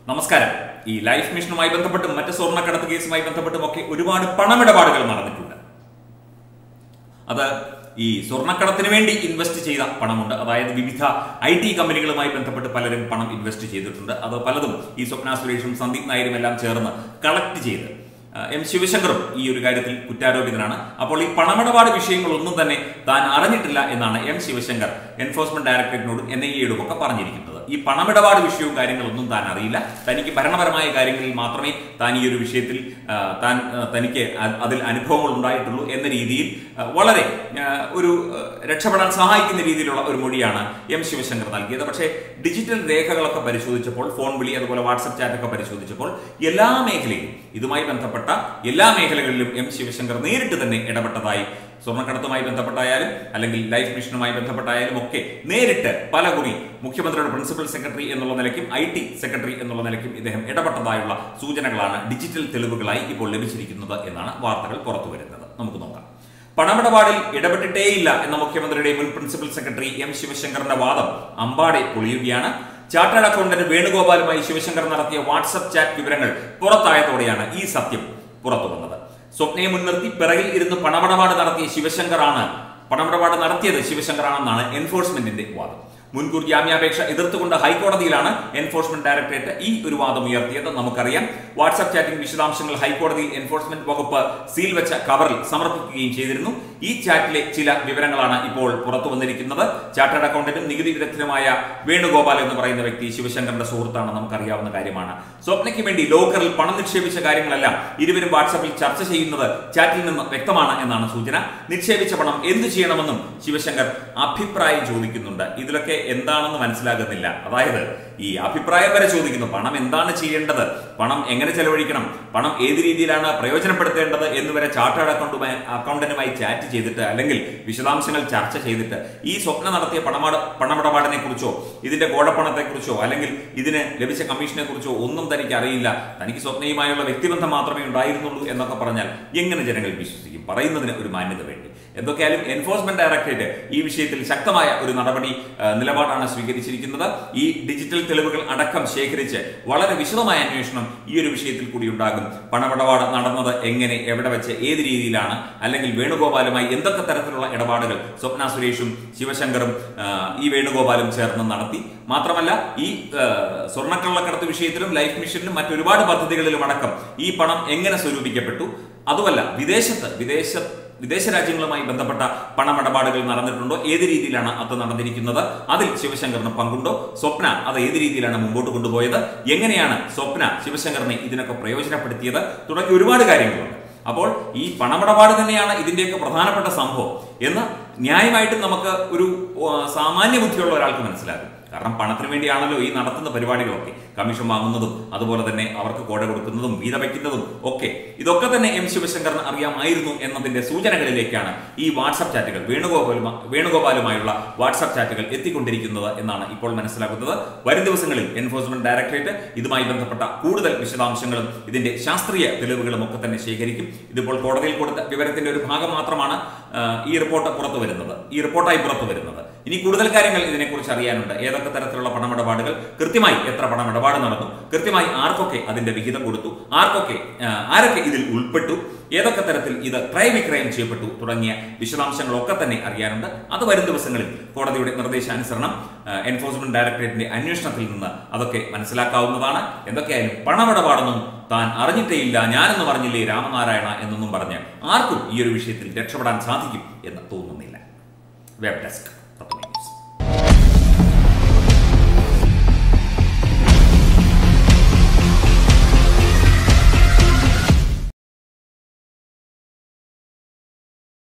നമസ്കാരം ഈ ലൈഫ് മിഷനുമായി ബന്ധപ്പെട്ടും മറ്റ് സ്വർണ്ണക്കടത്ത് കേസുമായി ബന്ധപ്പെട്ടും ഒക്കെ ഒരുപാട് പണമിടപാടുകൾ നടന്നിട്ടുണ്ട് അത് ഈ സ്വർണ്ണക്കടത്തിന് വേണ്ടി ഇൻവെസ്റ്റ് ചെയ്ത പണമുണ്ട് അതായത് വിവിധ ഐ ടി കമ്പനികളുമായി ബന്ധപ്പെട്ട് പലരും പണം ഇൻവെസ്റ്റ് ചെയ്തിട്ടുണ്ട് അത് പലതും ഈ സ്വപ്ന സുരേഷും സന്ദീപ് നായരും എല്ലാം ചേർന്ന് കളക്ട് ചെയ്ത് ആ, എം ശിവശങ്കറും ഈ ഒരു കാര്യത്തിൽ കുറ്റാരോപിതനാണ് അപ്പോൾ ഈ പണമിടപാട് വിഷയങ്ങളൊന്നും തന്നെ താൻ അറിഞ്ഞിട്ടില്ല എന്നാണ് എം ശിവശങ്കർ എൻഫോഴ്സ്മെന്റ് ഡയറക്ടറേറ്റിനോടും എൻ ഐ എയോടും ഒക്കെ പറഞ്ഞിരിക്കുന്നത് ഈ പണമിടപാട് വിഷയവും കാര്യങ്ങളൊന്നും താൻ അറിയില്ല തനിക്ക് ഭരണപരമായ കാര്യങ്ങളിൽ മാത്രമേ താൻ ഈ ഒരു വിഷയത്തിൽ ആ, താൻ ആ, തനിക്ക് അ- അതിൽ അനുഭവങ്ങൾ ഉണ്ടായിട്ടുള്ളൂ എന്ന രീതിയിൽ ആ, വളരെ ആ, ഒരു ആ, രക്ഷപ്പെടാൻ സഹായിക്കുന്ന രീതിയിലുള്ള ഒരു മൊഴിയാണ് എം ശിവശങ്കർ നൽകിയത് പക്ഷേ ഡിജിറ്റൽ രേഖകളൊക്കെ പരിശോധിച്ചപ്പോൾ ഫോൺ വിളി അതുപോലെ വാട്സപ്പ് ചാറ്റൊക്കെ പരിശോധിച്ചപ്പോൾ എല്ലാ മേഖലയിലും ഇതുമായി ബന്ധപ്പെട്ട എല്ലാ മേഖലകളിലും എം ശിവശങ്കർ നേരിട്ട് തന്നെ ഇടപെട്ടതായി സ്വർണ്ണക്കടത്തുമായി ബന്ധപ്പെട്ടായാലും അല്ലെങ്കിൽ ലൈഫ് മിഷനുമായി ബന്ധപ്പെട്ടായാലും ഒക്കെ നേരിട്ട് പല കുറി മുഖ്യമന്ത്രിയുടെ പ്രിൻസിപ്പൽ സെക്രട്ടറി എന്നുള്ള നിലയ്ക്കും ഐ ടി സെക്രട്ടറി എന്നുള്ള നിലയ്ക്കും ഇദ്ദേഹം ഇടപെട്ടതായുള്ള സൂചനകളാണ് ഡിജിറ്റൽ തെളിവുകളായി ഇപ്പോൾ ലഭിച്ചിരിക്കുന്നത് എന്നാണ് വാർത്തകൾ പുറത്തു വരുന്നത് നമുക്ക് നോക്കാം പണമിടപാടിൽ ഇടപെട്ടിട്ടേയില്ല എന്ന മുഖ്യമന്ത്രിയുടെ മുൻ പ്രിൻസിപ്പൽ സെക്രട്ടറി എം ശിവശങ്കറിന്റെ വാദം അമ്പാടെ പൊളിയുകയാണ് ചാർട്ടേഡ് അക്കൗണ്ടന്റ് വേണുഗോപാലുമായി ശിവശങ്കർ നടത്തിയ വാട്സപ്പ് ചാറ്റ് വിവരങ്ങൾ പുറത്തായതോടെയാണ് ഈ സത്യം പുറത്തു വന്നത് സ്വപ്നയെ മുൻനിർത്തി പിറകിൽ ഇരുന്ന് പണമിടപാട് നടത്തിയ ശിവശങ്കറാണ് പണമിടപാട് നടത്തിയത് ശിവശങ്കറാണെന്നാണ് എൻഫോഴ്സ്മെന്റിന്റെ വാദം മുൻകൂർ ജാമ്യാപേക്ഷ എതിർത്തുകൊണ്ട് ഹൈക്കോടതിയിലാണ് എൻഫോഴ്സ്മെന്റ് ഡയറക്ടറേറ്റ് ഈ ഒരു വാദം ഉയർത്തിയത് നമുക്കറിയാം വാട്സ്ആപ്പ് ചാറ്റിംഗ് വിശദാംശങ്ങൾ ഹൈക്കോടതിയിൽ എൻഫോഴ്സ്മെന്റ് വകുപ്പ് സീൽ വെച്ച കവറിൽ സമർപ്പിക്കുകയും ചെയ്തിരുന്നു ഈ ചാറ്റിലെ ചില വിവരങ്ങളാണ് ഇപ്പോൾ പുറത്തു വന്നിരിക്കുന്നത് ചാർട്ടേഡ് അക്കൗണ്ടന്റും നികുതി വിദഗ്ധനുമായ വേണുഗോപാൽ എന്ന് പറയുന്ന വ്യക്തി ശിവശങ്കറിന്റെ സുഹൃത്താണ് നമുക്കറിയാവുന്ന കാര്യമാണ് സ്വപ്നയ്ക്ക് വേണ്ടി ലോക്കറിൽ പണം നിക്ഷേപിച്ച കാര്യങ്ങളെല്ലാം ഇരുവരും വാട്സാപ്പിൽ ചർച്ച ചെയ്യുന്നത് ചാറ്റിൽ നിന്ന് വ്യക്തമാണ് എന്നാണ് സൂചന നിക്ഷേപിച്ച പണം എന്തു ചെയ്യണമെന്നും ശിവശങ്കർ അഭിപ്രായം ചോദിക്കുന്നുണ്ട് ഇതിലൊക്കെ എന്താണെന്ന് മനസ്സിലാകുന്നില്ല അതായത് ഈ അഭിപ്രായം വരെ ചോദിക്കുന്നു പണം എന്താണ് ചെയ്യേണ്ടത് പണം എങ്ങനെ ചെലവഴിക്കണം പണം ഏത് രീതിയിലാണ് പ്രയോജനപ്പെടുത്തേണ്ടത് എന്നുവരെ ചാർട്ടേഡ് അക്കൗണ്ടുമായി അക്കൗണ്ടന്റുമായി ചാറ്റ് ചെയ്തിട്ട് അല്ലെങ്കിൽ വിശദാംശങ്ങൾ ചർച്ച ചെയ്തിട്ട് ഈ സ്വപ്നം നടത്തിയ പണമാട പണമിടപാടിനെ കുറിച്ചോ ഇതിന്റെ ഗോഴപ്പണത്തെ കുറിച്ചോ അല്ലെങ്കിൽ ഇതിന് ലഭിച്ച കമ്മീഷനെ കുറിച്ചോ ഒന്നും തനിക്ക് അറിയില്ല തനിക്ക് സ്വപ്നയുമായുള്ള വ്യക്തിബന്ധം മാത്രമേ ഉണ്ടായിരുന്നുള്ളൂ എന്നൊക്കെ പറഞ്ഞാൽ എങ്ങനെ ജനങ്ങൾ വിശ്വസിക്കും പറയുന്നതിന് ഒരു മാന്യത വേണ്ടി എന്തൊക്കെയായാലും എൻഫോഴ്സ്മെന്റ് ഡയറക്ടറേറ്റ് ഈ വിഷയത്തിൽ ശക്തമായ ഒരു നടപടി ആ, നിലപാടാണ് സ്വീകരിച്ചിരിക്കുന്നത് ഈ ഡിജിറ്റൽ തെളിവുകൾ അടക്കം ശേഖരിച്ച് വളരെ വിശദമായ അന്വേഷണം ഈ ഒരു വിഷയത്തിൽ കൂടി ഉണ്ടാകും പണമിടപാട് നടന്നത് എങ്ങനെ എവിടെ വെച്ച് ഏത് രീതിയിലാണ് അല്ലെങ്കിൽ വേണുഗോപാലുമായി എന്തൊക്കെ തരത്തിലുള്ള ഇടപാടുകൾ സ്വപ്ന സുരേഷും ശിവശങ്കറും ആ, ഈ വേണുഗോപാലും ചേർന്ന് നടത്തി മാത്രമല്ല ഈ ആ, സ്വർണ്ണക്കള്ളക്കടത്ത് വിഷയത്തിലും ലൈഫ് മിഷനിലും മറ്റൊരുപാട് പദ്ധതികളിലും അടക്കം ഈ പണം എങ്ങനെ സ്വരൂപിക്കപ്പെട്ടു അതുമല്ല വിദേശത്ത് വിദേശ വിദേശ രാജ്യങ്ങളുമായി ബന്ധപ്പെട്ട പണമിടപാടുകൾ നടന്നിട്ടുണ്ടോ ഏത് രീതിയിലാണ് അത് നടന്നിരിക്കുന്നത് അതിൽ ശിവശങ്കറിന് പങ്കുണ്ടോ സ്വപ്ന അത് ഏത് രീതിയിലാണ് മുമ്പോട്ട് കൊണ്ടുപോയത് എങ്ങനെയാണ് സ്വപ്ന ശിവശങ്കറിനെ ഇതിനൊക്കെ പ്രയോജനപ്പെടുത്തിയത് തുടങ്ങി ഒരുപാട് കാര്യങ്ങളുണ്ട് അപ്പോൾ ഈ പണമിടപാട് തന്നെയാണ് ഇതിന്റെയൊക്കെ പ്രധാനപ്പെട്ട സംഭവം എന്ന് ന്യായമായിട്ടും നമുക്ക് ഒരു ആ, സാമാന്യ ബുദ്ധിയുള്ള ഒരാൾക്ക് മനസ്സിലാകും കാരണം പണത്തിന് വേണ്ടിയാണല്ലോ ഈ നടത്തുന്ന പരിപാടികളൊക്കെ കമ്മീഷൻ വാങ്ങുന്നതും അതുപോലെ തന്നെ അവർക്ക് കോട കൊടുക്കുന്നതും വീത വയ്ക്കുന്നതും ഒക്കെ ഇതൊക്കെ തന്നെ എം ശിവശങ്കറിന് അറിയാമായിരുന്നു എന്നതിന്റെ സൂചനകളിലേക്കാണ് ഈ വാട്സപ്പ് ചാറ്റുകൾ വേണുഗോപാലുമാ വേണുഗോപാലുമായുള്ള വാട്സപ്പ് ചാറ്റുകൾ എത്തിക്കൊണ്ടിരിക്കുന്നത് എന്നാണ് ഇപ്പോൾ മനസ്സിലാക്കുന്നത് വരും ദിവസങ്ങളിൽ എൻഫോഴ്സ്മെന്റ് ഡയറക്ടറേറ്റ് ഇതുമായി ബന്ധപ്പെട്ട കൂടുതൽ വിശദാംശങ്ങളും ഇതിന്റെ ശാസ്ത്രീയ തെളിവുകളും ഒക്കെ തന്നെ ശേഖരിക്കും ഇതിപ്പോൾ കോടതിയിൽ കൊടുത്ത വിവരത്തിന്റെ ഒരു ഭാഗം മാത്രമാണ് ആ, ഈ റിപ്പോർട്ട് പുറത്തു വരുന്നത് ഈ റിപ്പോർട്ടായി പുറത്തു വരുന്നത് ഇനി കൂടുതൽ കാര്യങ്ങൾ ഇതിനെക്കുറിച്ച് അറിയാനുണ്ട് ഏതൊക്കെ തരത്തിലുള്ള പണമിടപാടുകൾ കൃത്യമായി എത്ര പണമിടപാട് നടന്നു കൃത്യമായി ആർക്കൊക്കെ അതിന്റെ വിഹിതം കൊടുത്തു ആർക്കൊക്കെ ആ, ആരൊക്കെ ഇതിൽ ഉൾപ്പെട്ടു ഏതൊക്കെ തരത്തിൽ ഇത് ക്രയവിക്രയം ചെയ്യപ്പെട്ടു തുടങ്ങിയ വിശദാംശങ്ങളൊക്കെ തന്നെ അറിയാനുണ്ട് അത് വരും ദിവസങ്ങളിൽ കോടതിയുടെ നിർദ്ദേശാനുസരണം ആ, എൻഫോഴ്സ്മെന്റ് ഡയറക്ടറേറ്റിന്റെ അന്വേഷണത്തിൽ നിന്ന് അതൊക്കെ മനസ്സിലാക്കാവുന്നതാണ് എന്തൊക്കെയായാലും പണമിടപാടൊന്നും താൻ അറിഞ്ഞിട്ടേയില്ല ഞാനെന്ന് പറഞ്ഞില്ലേ രാമനാരായണ എന്നൊന്നും പറഞ്ഞ് ആർക്കും ഈ ഒരു വിഷയത്തിൽ രക്ഷപ്പെടാൻ സാധിക്കും എന്ന് തോന്നുന്നില്ല വെബ് ഡെസ്ക്